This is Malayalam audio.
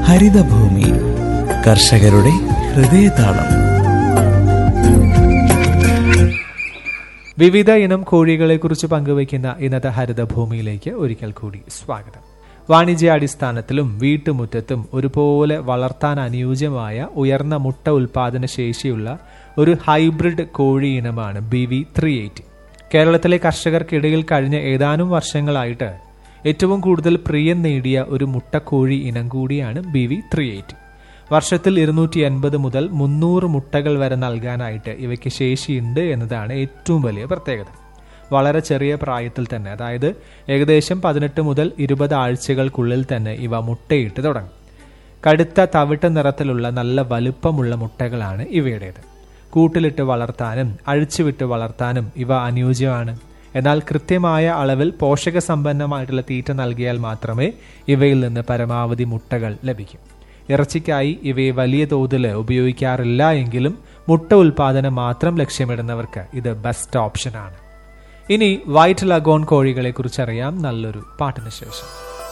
ഹരിതഭൂമി കർഷകരുടെ ഹൃദയതാളം വിവിധ ഇനം കോഴികളെക്കുറിച്ച് പങ്കുവയ്ക്കുന്ന ഇന്നത്തെ ഹരിതഭൂമിയിലേക്ക് ഒരിക്കൽ കൂടി സ്വാഗതം വാണിജ്യാടിസ്ഥാനത്തിലും വീട്ടുമുറ്റത്തും ഒരുപോലെ വളർത്താൻ അനുയോജ്യമായ ഉയർന്ന മുട്ട ഉൽപാദന ശേഷിയുള്ള ഒരു ഹൈബ്രിഡ് കോഴി ഇനമാണ് ബി വി ത്രീ എയ്റ്റി കേരളത്തിലെ കർഷകർക്കിടയിൽ കഴിഞ്ഞ ഏതാനും വർഷങ്ങളായിട്ട് ഏറ്റവും കൂടുതൽ പ്രിയം നേടിയ ഒരു മുട്ടക്കോഴി ഇനം കൂടിയാണ് ബി വി ത്രീ എയ്റ്റി വർഷത്തിൽ ഇരുന്നൂറ്റി എൺപത് മുതൽ മുന്നൂറ് മുട്ടകൾ വരെ നൽകാനായിട്ട് ഇവയ്ക്ക് ശേഷിയുണ്ട് എന്നതാണ് ഏറ്റവും വലിയ പ്രത്യേകത വളരെ ചെറിയ പ്രായത്തിൽ തന്നെ അതായത് ഏകദേശം പതിനെട്ട് മുതൽ ഇരുപത് ആഴ്ചകൾക്കുള്ളിൽ തന്നെ ഇവ മുട്ടയിട്ട് തുടങ്ങും കടുത്ത തവിട്ട് നിറത്തിലുള്ള നല്ല വലുപ്പമുള്ള മുട്ടകളാണ് ഇവയുടേത് കൂട്ടിലിട്ട് വളർത്താനും അഴിച്ചുവിട്ട് വളർത്താനും ഇവ അനുയോജ്യമാണ് എന്നാൽ കൃത്യമായ അളവിൽ പോഷകസമ്പന്നമായിട്ടുള്ള തീറ്റ നൽകിയാൽ മാത്രമേ ഇവയിൽ നിന്ന് പരമാവധി മുട്ടകൾ ലഭിക്കൂ ഇറച്ചിക്കായി ഇവയെ വലിയ തോതിൽ ഉപയോഗിക്കാറില്ല എങ്കിലും മുട്ട ഉൽപാദനം മാത്രം ലക്ഷ്യമിടുന്നവർക്ക് ഇത് ബെസ്റ്റ് ഓപ്ഷനാണ് ഇനി വൈറ്റ് ലഗോൺ കോഴികളെ കുറിച്ചറിയാം നല്ലൊരു പാട്ടിന് ശേഷം